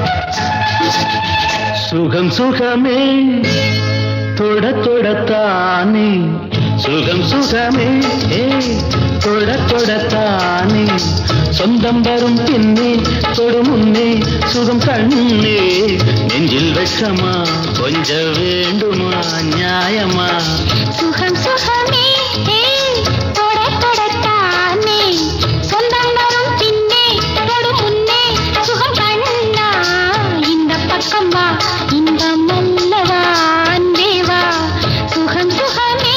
சுகம் சுகமே தொட தொடத்தானே சுகம் சுகமே ஏ தொட தொடத்தானே சொந்தம் வரும் பின்னே தொடு முன்னே சுகம் கண்ணே நெஞ்சில் வெட்கமா கொஞ்சம் வேண்டுமா நியாயமா சுகம் சுகமே ஏய், தொட தொடத்தானே சொந்தம் வரும் பின்னே தொடு முன்னே சுகம் கண்ணா இந்த பக்கம் வா இந்த மல்லவா அன்பே வா சுகம் சுகமே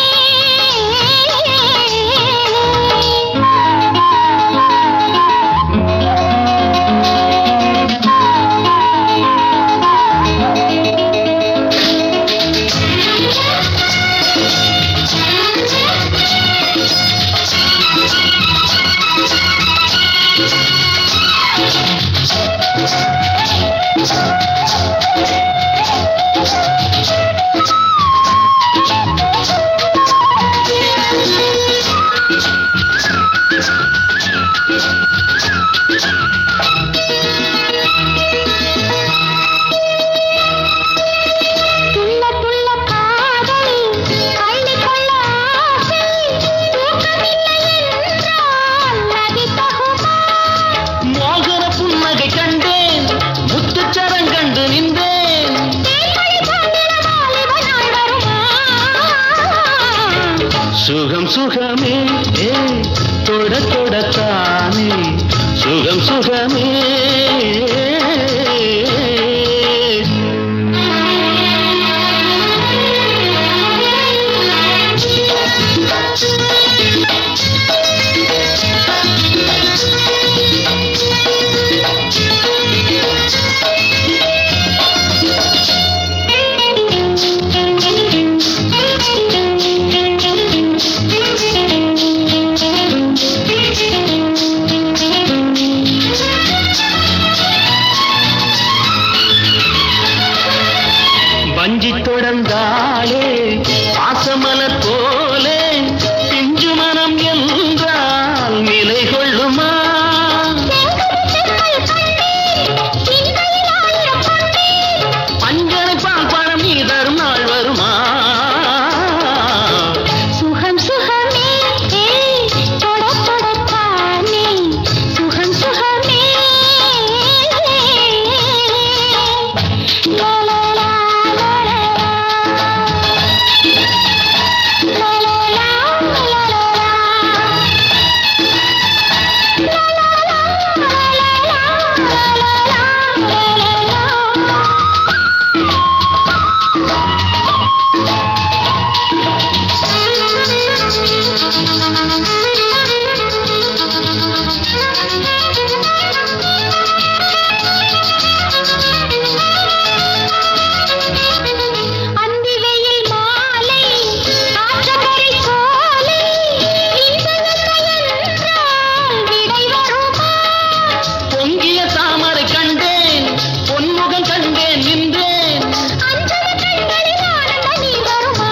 துள்ள துள்ள காதல் அள்ளிக்கொள்ள ஆசை தூக்கமில்லை என்றால் நதி தகுமா மோகர புன்னகை கண்டேன் முத்துச்சரம் கண்டு நின்றேன் தேன்மழை சாந்திர வாலிப நாள் வருமா சுகம் சுகமே ஏ தொட தொடத்தானே சுகம் சுகமே வஞ்சி தொடர்ந்தாலே பாசமலர் போலே பிஞ்சு மனம் என்றால் நிலை கொள்ளுமா பஞ்சனை பால் பழம் நீ தரும் நாள் வருமா சுகம் சுகமே ஏய், தொட தொடத்தானே சுகம் சுகமே லலலா, லலலா. லலலா, லலலா. லலலா, லலலா, லலலா. அந்தி வெயில் மாலை ஆற்றங்கரை சோலை இன்பங்கள் என்றால் விடை வருமா பொங்கிய தாமரை கண்டேன் பொன்முகம் கண்டேன் நின்றேன் அஞ்சன கண்களில் ஆனந்த நீர் வருமா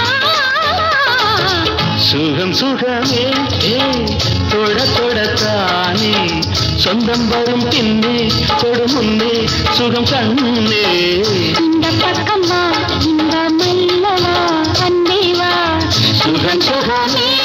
சுகம் சுகமே ஏ தொட தொடத்தானே சொந்தம் வரும் பின்னே தொடு முன்னே சுகம் கண்ணே இந்த பக்கம் வா இந்த மல்லவா அன்பே வா சுகம் சுகமே